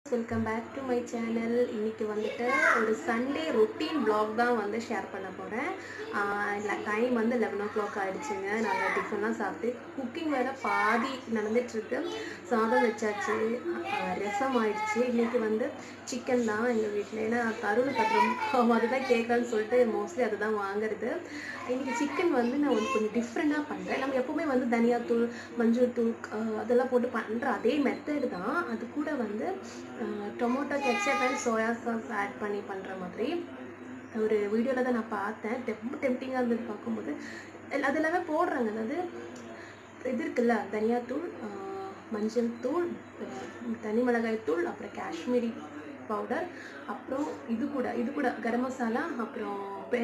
welcome back to my channel இன்னைக்கு வந்துட்டு ஒரு சண்டே ரொட்டீன் vlog தான் வந்து ஷேர் பண்ண போகிறேன் இல்லை டைம் வந்து லெவன் ஓ கிளாக் ஆகிடுச்சுங்க நாங்கள் டிஃபன்லாம் சாப்பிட்டு குக்கிங் வேறு பாதி நடந்துட்டுருக்கு சாதம் வச்சாச்சு ஆஹ் ரசம் ஆயிடுச்சு இன்னைக்கு வந்து சிக்கன் தான் எங்கள் வீட்டில் ஏன்னா தருண் கட்டுறோம் அவன் அதுதான் கேட்கலான்னு சொல்லிட்டு மோஸ்ட்லி அதுதான் வாங்குறது இன்னைக்கு சிக்கன் வந்து நான் வந்து கொஞ்சம் டிஃப்ரெண்ட்டாக பண்ணுறேன் நம்ம எப்பவுமே வந்து தனியாத்தூள் மஞ்சள் தூள் ஆஹ் அதெல்லாம் போட்டு பண்ணுற அதே மெத்தடு தான் அது கூட வந்து tomato ketchup and soya sauce add பண்ணி பண்ணுற மாதிரி ஒரு வீடியோவில் தான் நான் பார்த்தேன் ரொம்ப டெம்டிங்காக இருந்தது பார்க்கும்போது எல்~ அது எல்லாமே போடுறாங்க அதாவது இது இருக்குல்ல தனியாத்தூள் ஆஹ் மஞ்சள் தூள் ஆஹ் தனி மிளகாய் தூள் அப்புறம் காஷ்மீரி பவுடர் அப்புறம் இது கூட இது கூட கரம் மசாலா அப்புறம் பெ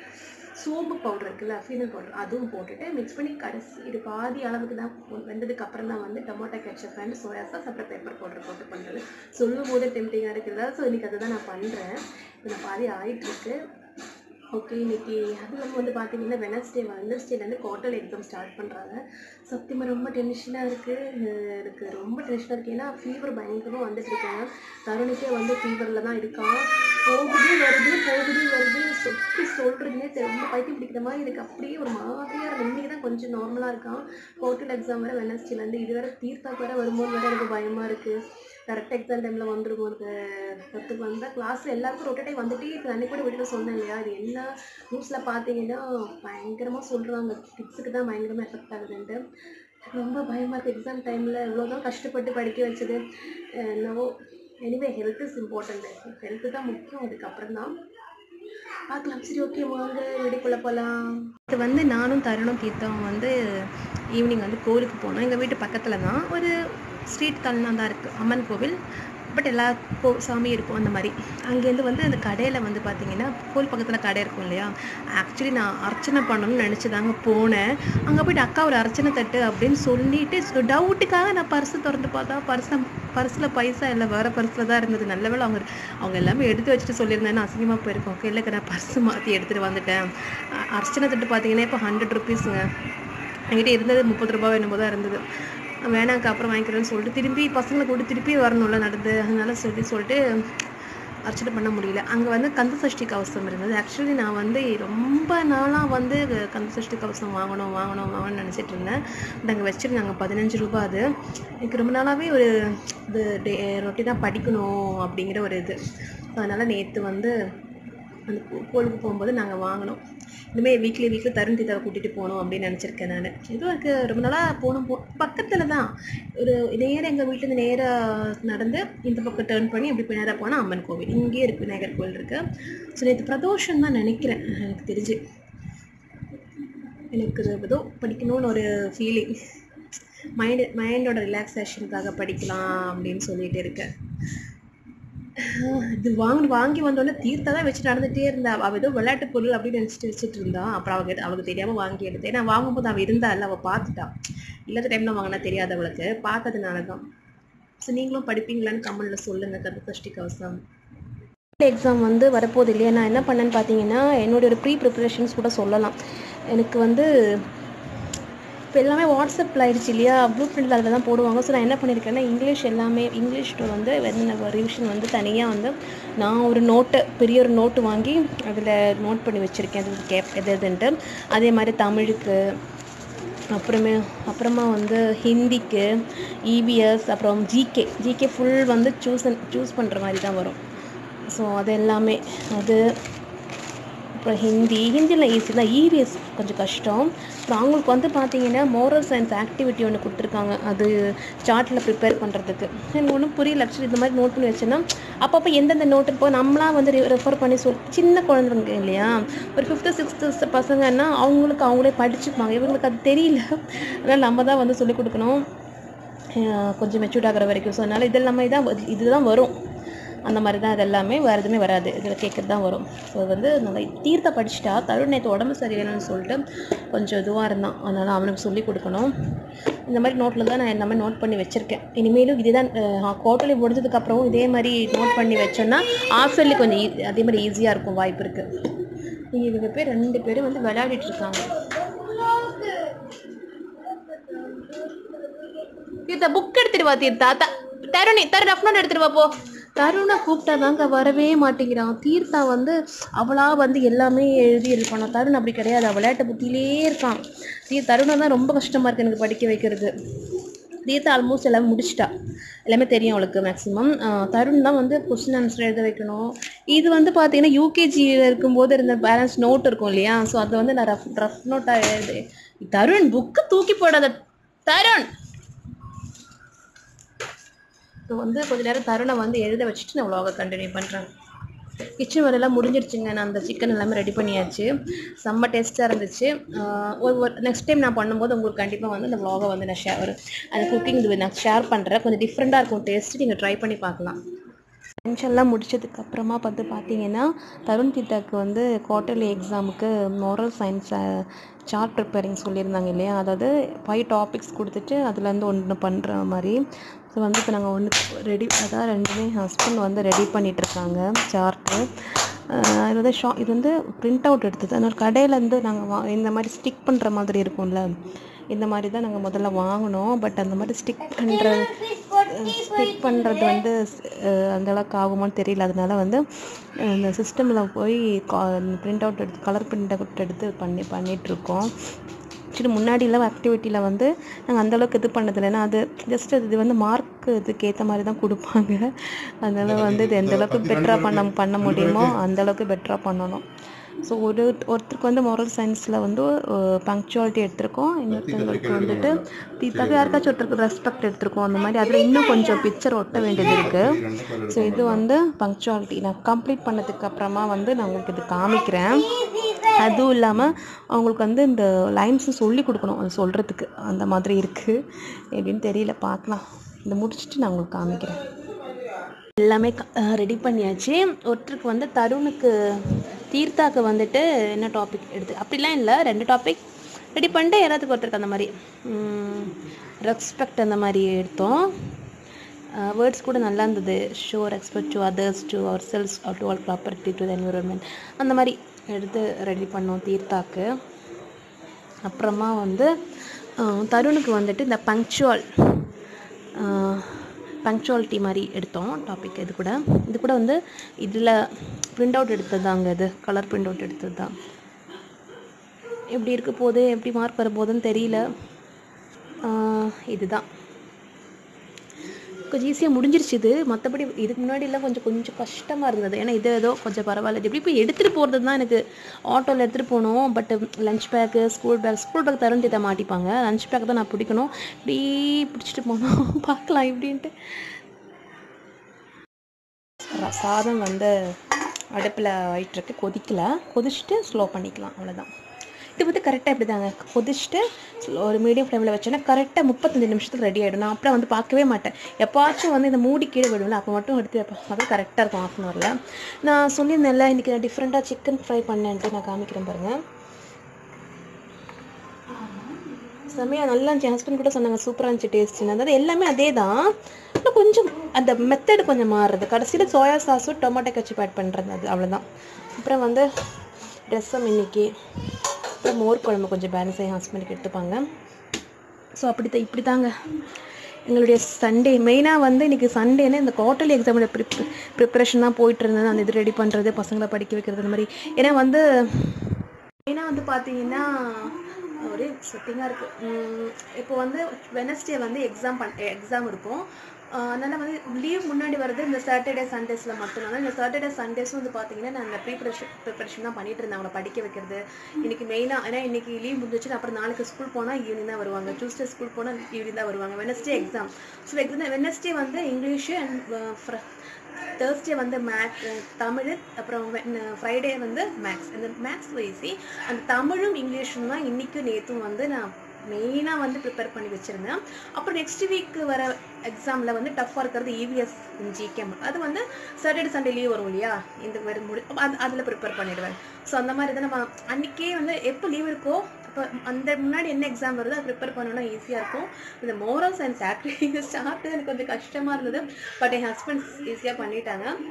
சோம்பு பவுடர் இருக்குல்ல ஃபீனல் பவுடர் அதுவும் போட்டுட்டு மிக்ஸ் பண்ணி கடைசி இது பாதி அளவுக்கு தான் வெந்ததுக்கு அப்புறம் தான் வந்து tomato ketchup and soya sauce அப்புறம் பெப்பர் பவுடர் போட்டு பண்ணுறது சொல்லும் போது டெம்டிங்காக இருக்குல்ல ஸோ இன்றைக்கி அதை தான் நான் பண்ணுறேன் இப்போ நான் பாதி ஆயிட்டுருக்கு ஓகே இன்னைக்கு அது இல்லாமல் வந்து பார்த்தீங்கன்னா வெனஸ்டே வெனஸ்டேலேருந்து குவார்டர் எக்ஸாம் ஸ்டார்ட் பண்ணுறாங்க சத்தியமாக ரொம்ப டென்ஷனாக இருக்குது எனக்கு ரொம்ப டென்ஷனாக இருக்குது ஏன்னா ஃபீவர் பயங்கரமாக வந்துட்டு இருக்காங்க தருணுக்கே வந்து ஃபீவரில் தான் இருக்கான் போகுது வருது போகுது வருது சொப்பி சொல்கிறதுனே ரொம்ப பைத்தியம் பிடிக்கிற மாதிரி எனக்கு அப்படியே ஒரு மாதிரியாக இருக்கு இன்னைக்கு தான் கொஞ்சம் நார்மலாக இருக்கான் குவார்டர் எக்ஸாம் வேறு வெனஸ்டேலேருந்து இது வேறு தீர்த்தாக்கு வேறு வரும்போது வேறு எனக்கு பயமாக இருக்குது கரெக்ட் எக்ஸாம் டைமில் வந்துருக்கும் எனக்கு ஒருத்தருக்கு வந்தால் கிளாஸில் எல்லாருக்கும் ரொட்டேட்டை வந்துட்டே இருக்கு அன்னைக்கு கூட வீட்டில் சொன்னேன் இல்லையா இது என்ன நியூஸில் பார்த்தீங்கன்னா பயங்கரமாக சொல்கிறாங்க கிட்ஸுக்கு தான் பயங்கரமாக எஃபெக்ட் ஆகுதுன்ட்டு எனக்கு ரொம்ப பயமாக இருக்குது எக்ஸாம் டைமில் இவ்வளோ தான் கஷ்டப்பட்டு படிக்க வச்சது அஹ் என்னவோ anyway health is important health தான் முக்கியம் அதுக்கப்புறம் தான் பார்க்கலாம் சரி ஓகே வாங்க வீட்டுக்குள்ளே போகலாம் இது வந்து நானும் தருணும் தீர்த்தம் வந்து ஈவினிங் வந்து கோவிலுக்கு போனோம் எங்கள் வீட்டு பக்கத்தில் தான் ஒரு ஸ்ட்ரீட் தள்ளனா தான் இருக்குது அம்மன் கோவில் பட் எல்லா கோ சாமி இருக்கும் அந்த மாதிரி அங்கேருந்து வந்து அந்த கடையில் வந்து பார்த்தீங்கன்னா கோவில் பக்கத்தில் கடை இருக்கும் இல்லையா ஆக்சுவலி நான் அர்ச்சனை பண்ணணும்னு நினச்சி தாங்க போனேன் அங்கே போயிட்டு அக்கா ஒரு அர்ச்சனை தட்டு அப்படின்னு சொல்லிட்டு டவுட்டுக்காக நான் பர்ஸு திறந்து பார்த்தா பர்ஸை பர்ஸில் பைசா இல்லை வேறு பர்ஸில் தான் இருந்தது நல்ல வேளை அவங்க அவங்க எல்லாமே எடுத்து வச்சுட்டு சொல்லியிருந்தேன் அசிங்கமாக போயிருக்கோம் ஓகே இல்லைக்கா நான் பர்ஸு மாற்றி எடுத்துகிட்டு வந்துட்டேன் அ- அர்ச்சனை தட்டு பார்த்தீங்கன்னா இப்போ ஹண்ட்ரட் ருபீஸுங்க என்கிட்ட இருந்தது முப்பது ரூபாய் என்னமோ தான் இருந்தது வேணாக்கா அப்புறம் வாங்கிக்கிறேன்னு சொல்லிட்டு திருப்பி பசங்களை கூட திருப்பி வரணும்ல நடந்து அதனால சொல்லி சொல்லிட்டு அர்ச்சனை பண்ண முடியல அங்கே வந்து கந்த சஷ்டி கவசம் இருந்தது ஆக்சுவலி நான் வந்து ரொம்ப நாளாக வந்து கந்த சஷ்டி கவசம் வாங்கணும் வாங்கணும் வாங்கணும்னு நினச்சிட்டு இருந்தேன் பட் அங்கே வச்சுருந்தாங்க பதினஞ்சு ரூபாய் அது எனக்கு ரொம்ப நாளாகவே ஒரு இது டே ரொட்டீனாக படிக்கணும் அப்படிங்கிற ஒரு இது அதனால் நேற்று வந்து அந்த கோ- கோவிலுக்கு போகும்போது நாங்கள் வாங்கினோம் இனிமேல் வீக்லி வீக்லி தருண் தீதாவை கூட்டிகிட்டு போகணும் அப்படின்னு நினச்சிருக்கேன் நான் இதுவும் எனக்கு ரொம்ப நாளாக போகணும் போ பக்கத்தில் தான் ஒரு நேராக எங்கள் வீட்டிலேருந்து நேராக நடந்து இந்த பக்கம் டேர்ன் பண்ணி அப்படி போய் நேராக போனால் அம்மன் கோவில் இங்கேயே இருக்குது விநாயகர் கோவில் இருக்குது ஸோ நேற்று பிரதோஷம் தான் நினைக்கிறேன் எனக்கு தெரிஞ்சு எனக்கு இது ஏதோ படிக்கணும்னு ஒரு ஃபீலிங் மைண்டு மைண்டோட ரிலாக்ஸேஷனுக்காக படிக்கலாம் அப்படின்னு சொல்லிட்டு இருக்கேன் இது வாங்கி வாங்கி வந்தோடனே தீர்த்தா தான் வச்சுட்டு நடந்துகிட்டே இருந்தா அவள் ஏதோ விளையாட்டு பொருள் அப்படின்னு நினச்சிட்டு வச்சுட்டு இருந்தா அப்புறம் அவளுக்கு அவளுக்கு தெரியாமல் வாங்கி எடுத்தேன் ஏன்னா வாங்கும்போது அவள் இருந்தா இல்லை அவள் பார்த்துட்டா இல்லாத டைமில் வாங்கினா தெரியாது அவளுக்கு பார்த்ததுனால தான் ஸோ நீங்களும் படிப்பீங்களான்னு கமெண்டில் சொல்லுங்கள் கந்த சஷ்டி கவசம் எக்ஸாம் வந்து வரப்போகுது இல்லையா நான் என்ன பண்ணேன்னு பார்த்தீங்கன்னா என்னுடைய ஒரு ப்ரீ ப்ரிப்பரேஷன்ஸ் கூட சொல்லலாம் எனக்கு வந்து இப்போ எல்லாமே வாட்ஸ்அப்பில் ஆயிடுச்சு இல்லையா ப்ளூ பிரிண்ட் அதில் தான் போடுவாங்க ஸோ நான் என்ன பண்ணியிருக்கேன்னா இங்கிலீஷ் எல்லாமே இங்கிலீஷ் வந்து வந்து ரிவிஷன் வந்து தனியாக வந்து நான் ஒரு நோட்டு பெரிய ஒரு நோட்டு வாங்கி அதில் நோட் பண்ணி வச்சுருக்கேன் அது கேப் எது எதுன்ட்டு அதே மாதிரி தமிழுக்கு அப்புறமே அப்புறமா வந்து ஹிந்திக்கு இபிஎஸ் அப்புறம் ஜிகே ஜிகே ஃபுல் வந்து சூஸ் சூஸ் பண்ணுற மாதிரி தான் வரும் ஸோ அது எல்லாமே அது அப்புறம் ஹிந்தி ஹிந்தியில் ஈஸி தான் இவிஎஸ் கொஞ்சம் கஷ்டம் அப்புறம் அவங்களுக்கு வந்து பார்த்தீங்கன்னா மோரல் சயின்ஸ் ஆக்டிவிட்டி ஒன்று கொடுத்துருக்காங்க அது சார்ட்டில் ப்ரிப்பேர் பண்ணுறதுக்கு எனக்கு ஒன்றும் புரியல ஆக்சுவலி இந்த மாதிரி நோட் பண்ணி வச்சேன்னா அப்பப்போ எந்தெந்த நோட்டு இப்போ நம்மளாம் வந்து ரெஃபர் பண்ணி சொல் சின்ன குழந்தைங்க இல்லையா ஒரு ஃபிஃப்த்து சிக்ஸ்த்து பசங்கன்னா அவங்களுக்கு அவங்களே படிச்சுப்பாங்க இவங்களுக்கு அது தெரியல அதனால் நம்ம தான் வந்து சொல்லிக் கொடுக்கணும் அஹ் கொஞ்சம் மெச்சூர்ட் ஆகிற வரைக்கும் ஸோ அதனால் இது எல்லாமே தான் வ- இதுதான் வரும் அந்த மாதிரி தான் இது எல்லாமே வேறு எதுவுமே வராது இதில் கேட்குறது தான் வரும் ஸோ வந்து நம்ம தீர்த்த படிச்சுட்டா தருண் நேற்று உடம்பு சரியில்லைன்னு சொல்லிட்டு கொஞ்சம் இதுவாக இருந்தான் அதனால் அவனுக்கு சொல்லி கொடுக்கணும் இந்த மாதிரி நோட்டில் தான் நான் எல்லாமே நோட் பண்ணி வச்சுருக்கேன் இனிமேலும் இதே தான் குவார்ட்டர்லி முடிஞ்சதுக்கப்புறம் இதே மாதிரி நோட் பண்ணி வச்சோன்னா ஆஃபர்லி கொஞ்சம் ஈ- அதே மாதிரி ஈஸியாக இருக்கும் வாய்ப்பு இருக்குது இங்கே இவங்க பேர் ரெண்டு பேரும் வந்து விளையாடிட்டு இருக்காங்க தீர்த்தா புக் எடுத்துட்டு வா தீர்த்தா தா தருணி தரு ரஃப் நோட் எடுத்துட்டு வா போ தருணை கூப்பிட்டா தாங்க வரவே மாட்டேங்கிறான் தீர்த்தா வந்து அவளா வந்து எல்லாமே எழுதி இருப்பானா தருண் அப்படி கிடையாது அவள் விளையாட்டு புத்தியிலே இருக்கான் தீ தருணை தான் ரொம்ப கஷ்டமாக இருக்குது எனக்கு படிக்க வைக்கிறது தீர்த்தா ஆல்மோஸ்ட் எல்லாமே முடிச்சிட்டா எல்லாமே தெரியும் அவளுக்கு மேக்ஸிமம் தருண் தான் வந்து கொஸ்டின் ஆன்சர் எழுத வைக்கணும் இது வந்து பார்த்தீங்கன்னா யூகேஜியில் இருக்கும்போது இருந்த பேலன்ஸ் நோட் இருக்கும் இல்லையா ஸோ அதை வந்து நான் ரஃப் ரஃப் நோட்டாக எழுது தருண் புக்கு தூக்கி போடாத தருண் ஸோ வந்து கொஞ்ச நேரம் தருணை வந்து எழுத வச்சுட்டு நான் vlog-அ கண்டினியூ பண்ணுறேன் கிச்சன் வேலையெல்லாம் முடிஞ்சிருச்சுங்க நான் அந்த சிக்கன் எல்லாமே ரெடி பண்ணியாச்சு செம்ம டேஸ்ட்டாக இருந்துச்சு ஆஹ் ஒரு நெக்ஸ்ட் டைம் நான் பண்ணும்போது உங்களுக்கு கண்டிப்பாக வந்து அந்த vlog-அ வந்து நான் ஷேர் அந்த குக்கிங் இது நான் ஷேர் பண்ணுறேன் கொஞ்சம் டிஃப்ரெண்ட்டாக இருக்கும் டேஸ்ட்டு நீங்கள் ட்ரை பண்ணி பார்க்கலாம் லஞ்ச் எல்லாம் முடிச்சதுக்கு அப்புறமா வந்து பார்த்தீங்கன்னா தருண் கீதாக்கு வந்து குவார்டர்லி எக்ஸாமுக்கு moral சயின்ஸ் சார்ட் ப்ரிப்பேரிங் சொல்லியிருந்தாங்க இல்லையா அதாவது ஃபைவ் டாபிக்ஸ் கொடுத்துட்டு அதுலேருந்து ஒன்று பண்ணுற மாதிரி ஸோ வந்து இப்போ நாங்கள் ஒன்று ரெடி அதான் ரெண்டுமே ஹஸ்பண்ட் வந்து ரெடி பண்ணிகிட்ருக்காங்க சார்ட்டு இது வந்து ஷா இது வந்து பிரிண்ட் அவுட் எடுத்தது அதனால கடையிலேருந்து நாங்கள் வா இந்த மாதிரி ஸ்டிக் பண்ணுற மாதிரி இருக்கும்ல இந்த மாதிரி தான் நாங்கள் முதல்ல வாங்கினோம் பட் அந்த மாதிரி ஸ்டிக் பண்ணுற ஸ்டிக் பண்ணுறது வந்து அஹ், அந்த அளவுக்கு ஆகுமான்னு தெரியல அதனால வந்து அஹ், இந்த சிஸ்டமில் போய் பிரிண்ட் அவுட் எடுத்து கலர் பிரிண்ட் அவுட் எடுத்து பண்ணி பண்ணிகிட்ருக்கோம் ஆக்சுவலி முன்னாடிலாம் ஆக்டிவிட்டியில் வந்து நாங்கள் அந்தளவுக்கு இது பண்ணதில்லை ஏன்னா அது ஜஸ்ட் இது வந்து மார்க் இதுக்கு ஏற்ற மாதிரி தான் கொடுப்பாங்க அதனால் வந்து இது எந்த அளவுக்கு பெட்டராக பண்ண பண்ண முடியுமோ அந்த அளவுக்கு பெட்டராக பண்ணணும் ஸோ ஒரு ஒருத்தருக்கு வந்து moral சயின்ஸில் வந்து பங்க்சுவாலிட்டி எடுத்திருக்கோம் இன்னொருத்தவங்களுக்கு வந்துட்டு தீர்த்தாக யாருக்காச்சும் ஒருத்தருக்கு ரெஸ்பெக்ட் எடுத்திருக்கோம் அந்த மாதிரி அதில் இன்னும் கொஞ்சம் பிக்சர் ஒட்ட வேண்டியது இருக்குது ஸோ இது வந்து பங்க்சுவாலிட்டி நான் கம்ப்ளீட் பண்ணதுக்கு அப்புறமா வந்து நான் உங்களுக்கு இது காமிக்கிறேன் அதுவும் இல்லாமல் அவங்களுக்கு வந்து இந்த லைன்ஸும் சொல்லி கொடுக்கணும் அது சொல்கிறதுக்கு அந்த மாதிரி இருக்குது எப்படின்னு தெரியல பார்க்கலாம் இதை முடிச்சுட்டு நான் உங்களுக்கு காமிக்கிறேன் எல்லாமே ரெடி பண்ணியாச்சு ஒருத்தருக்கு வந்து தருணுக்கு தீர்த்தாக்கு வந்துட்டு என்ன டாபிக் எடுத்து அப்படிலாம் இல்லை ரெண்டு டாபிக் ரெடி பண்ணிட்டு யாராத்துக்கு ஒருத்தருக்கு அந்த மாதிரி ரெஸ்பெக்ட் அந்த மாதிரி எடுத்தோம் வேர்ட்ஸ் கூட நல்லா இருந்தது show respect to others to ourselves to all property to the environment அந்த மாதிரி எடுத்து ரெடி பண்ணோம் தீர்த்தாக்கு அப்புறமா வந்து அஹ், தருணுக்கு வந்துட்டு இந்த பங்க்சுவல் பங்க்சுவாலிட்டி மாதிரி எடுத்தோம் டாபிக் இது கூட இது கூட வந்து இதில் பிரிண்ட் அவுட் எடுத்தது தாங்க இது கலர் பிரிண்ட் அவுட் எடுத்தது தான் எப்படி இருக்க போகுது எப்படி மார்க் வர போகுதுன்னு தெரியல ஆஹ் இதுதான் கொஞ்சம் ஈஸியாக முடிஞ்சிருச்சு இது மற்றபடி இதுக்கு முன்னாடிலாம் கொஞ்சம் கொஞ்சம் கஷ்டமாக இருந்தது ஏன்னா இது ஏதோ கொஞ்சம் பரவாயில்ல இது எப்படி போய் எடுத்துகிட்டு போகிறது தான் எனக்கு ஆட்டோவில் எடுத்துகிட்டு போகணும் but lunch bag school bag school bag தரும் தீத்தா மாட்டிப்பாங்க லஞ்ச் பேக் தான் நான் பிடிக்கணும் இப்படி பிடிச்சிட்டு போனோம் பார்க்கலாம் இப்படின்ட்டு ர- சாதம் வந்து அடுப்பில் ஆயிட்டுருக்கு கொதிக்கல கொதிச்சுட்டு ஸ்லோ பண்ணிக்கலாம் அவ்வளோதான் இது வந்து கரெக்டாக இப்படி தாங்க கொதிச்சுட்டு slow- ஒரு மீடியம் ஃப்ளேமில் வச்சோன்னா கரெக்டாக முப்பத்தஞ்சு நிமிஷத்துக்கு ரெடி ஆகிடும் நான் அப்புறம் வந்து பார்க்கவே மாட்டேன் எப்போச்சும் வந்து இந்த மூடி கீழே விடும்ல அப்போ மட்டும் எடுத்து வைப்பேன் அது கரெக்டாக இருக்கும் ஆஃப் அன் ஹவரில் நான் சொல்லியிருந்தேன்ல இன்றைக்கி நான் டிஃப்ரெண்ட்டாக சிக்கன் ஃப்ரை பண்ணேன்ட்டு நான் காமிக்கிறேன் பாருங்கள் செம்மையா நல்லா இருந்துச்சு ஹஸ்பண்ட் கூட சொன்னாங்க சூப்பராக இருந்துச்சு டேஸ்ட்டுன்னு அதாவது எல்லாமே அதே தான் ஆனால் கொஞ்சம் அந்த மெத்தட் கொஞ்சம் மாறுறது கடைசியில் சோயா சாஸும் டொமேட்டோ கச்சிப் ஆட் பண்ணுறது அது அவ்வளோதான் அப்புறம் வந்து ரசம் இன்னைக்கு அப்புறம் மோர் குழம்பு கொஞ்சம் பேலன்ஸ் ஆகி ஹஸ்பண்டுக்கு எடுத்துப்பாங்க ஸோ அப்படி தான் இப்படி தாங்க எங்களுடைய சண்டே மெயினாக வந்து இன்றைக்கி சண்டேன்னு இந்த குவார்டர்லி எக்ஸாமோட ப்ரிப் ப்ரிப்பரேஷன் தான் போயிட்டு இருந்தது அந்த இது ரெடி பண்ணுறது பசங்களை படிக்க வைக்கிறது அந்த மாதிரி ஏன்னா வந்து மெயினாக வந்து பார்த்தீங்கன்னா ஒரே செட்டிங்காக இருக்குது இப்போ வந்து வெனஸ்டே வந்து எக்ஸாம் பண் எக்ஸாம் இருக்கும் ஆஹ் அதனால வந்து லீவ் முன்னாடி வர்றது இந்த சாட்டர்டே சண்டேஸில் மட்டும்தான் இந்த சாட்டர்டே சண்டேஸும் வந்து பார்த்தீங்கன்னா நான் அந்த ப்ரீப்ரேஷன் ப்ரிப்பரேஷன் தான் பண்ணிட்டு இருந்தேன் அவங்கள படிக்க வைக்கிறது இன்னைக்கு மெயினாக ஏன்னா இன்னைக்கு லீவ் முடிஞ்சிச்சு அப்புறம் நாளைக்கு ஸ்கூல் போனால் ஈவினிங் தான் வருவாங்க டியூஸ்டே ஸ்கூல் போனால் ஈவினிங் தான் வருவாங்க Wednesday exam so exam Wednesday வந்து இங்கிலீஷு அண்ட் தேர்ஸ்டே வந்து மேக் தமிழ் அப்புறம் ஃப்ரைடே வந்து மேக்ஸ் இந்த மேக்ஸ் வைசி அந்த தமிழும் இங்கிலீஷும் தான் இன்றைக்கும் நேற்றும் வந்து நான் மெயினாக வந்து ப்ரிப்பேர் பண்ணி வச்சுருந்தேன் அப்புறம் நெக்ஸ்ட் வீக் வர எக்ஸாமில் வந்து டஃப்பாக இருக்கிறது இவிஎஸ் ஜிகேம் அது வந்து சாட்டர்டே சண்டே லீவ் வரும் இல்லையா இந்த மாதிரி முடி அப்ப அது அதில் ப்ரிப்பேர் பண்ணிடுவேன் ஸோ அந்த மாதிரி தான் நம்ம அன்றைக்கே வந்து எப்போ லீவ் இருக்கோ அப்போ அந்த முன்னாடி என்ன எக்ஸாம் வருதோ அதை ப்ரிப்பேர் பண்ணணும்னா ஈஸியாக இருக்கும் இந்த மோரல் சயின்ஸ் ஆக்டிவிட்டி ஸ்டார்ட் எனக்கு கொஞ்சம் கஷ்டமாக இருந்தது பட் என் ஹஸ்பண்ட் ஈஸியாக பண்ணிட்டாங்க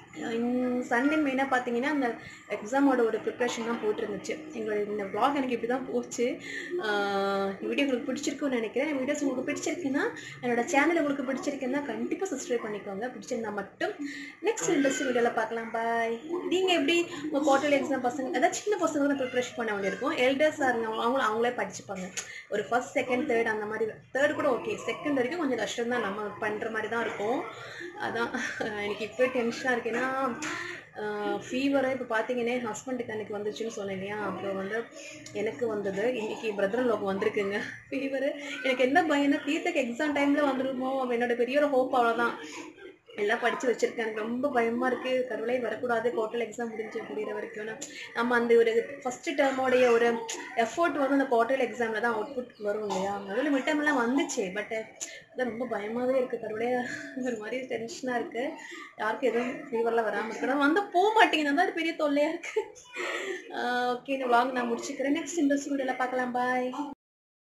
சண்டே மெயினாக பார்த்தீங்கன்னா அந்த எக்ஸாமோட ஒரு ப்ரிப்ரேஷன் தான் போட்டிருந்துச்சு எங்களோட இந்த vlog எனக்கு இப்படி தான் போச்சு வீடியோ உங்களுக்கு பிடிச்சிருக்குன்னு நினைக்கிறேன் வீடியோஸ் உங்களுக்கு பிடிச்சிருக்குன்னா என்னோட சேனல் உங்களுக்கு பிடிச்சிருக்குன்னா கண்டிப்பாக சப்ஸ்கிரைப் பண்ணிக்கோங்க பிடிச்சிருந்தா மட்டும் நெக்ஸ்ட் இன்ட்ரெஸ்ட் வீடியோவில் பார்க்கலாம் பாய் நீங்கள் எப்படி உங்கள் குவார்டர்லி எக்ஸாம் பசங்க அதாவது சின்ன பசங்க தான் ப்ரிப்ரேஷன் பண்ண வேண்டியிருக்கும் எல்டர்ஸாக இருந்தவங்க அவங்களும் அவங்களே படிச்சுப்பாங்க ஒரு ஃபர்ஸ்ட் செகண்ட் தேர்ட் அந்த மாதிரி தேர்ட் கூட ஓகே செகண்ட் வரைக்கும் கொஞ்சம் கஷ்டம் தான் நம்ம பண்ணுற மாதிரி தான் இருக்கும் அதான் எனக்கு இப்போ டென்ஷனாக இருக்கு ஏன்னா ஃபீவரை இப்போ பார்த்தீங்கன்னா என் ஹஸ்பண்டுக்கு அன்றைக்கி வந்துச்சுன்னு சொன்னேன் இல்லையா அப்புறம் வந்து எனக்கு வந்தது இன்னைக்கு பிரதர் லோக்கு வந்திருக்குங்க ஃபீவரு எனக்கு என்ன பயம்னா தீர்த்தக்கு எக்ஸாம் டைமில் வந்துருமோ என்னோட பெரிய ஒரு ஹோப் அவ்வளோதான் எல்லாம் படித்து வச்சிருக்கேன் எனக்கு ரொம்ப பயமாக இருக்குது கடவுளே வரக்கூடாது குவார்டர் எக்ஸாம் முடிஞ்சு முடிகிற வரைக்கும் நான் நம்ம அந்த ஒரு ஃபஸ்ட்டு டேர்மோடைய ஒரு எஃபோர்ட் வந்து அந்த குவார்டர் எக்ஸாமில் தான் அவுட்புட் வரும் இல்லையா முதல்ல மிட் எல்லாம் வந்துச்சு பட் அதான் ரொம்ப பயமாகவே இருக்குது கடவுளே ஒரு மாதிரி டென்ஷனாக இருக்குது யாருக்கும் எதுவும் ஃபீவர்லாம் வராமல் இருக்கணும் வந்து போக மாட்டேங்குது தான் பெரிய தொல்லையாக இருக்குது ஓகே இந்த vlog நான் முடிச்சுக்கிறேன் நெக்ஸ்ட் இன்ட்ரெஸ்ட் வீடியோவில் பார்க்கலாம் பாய்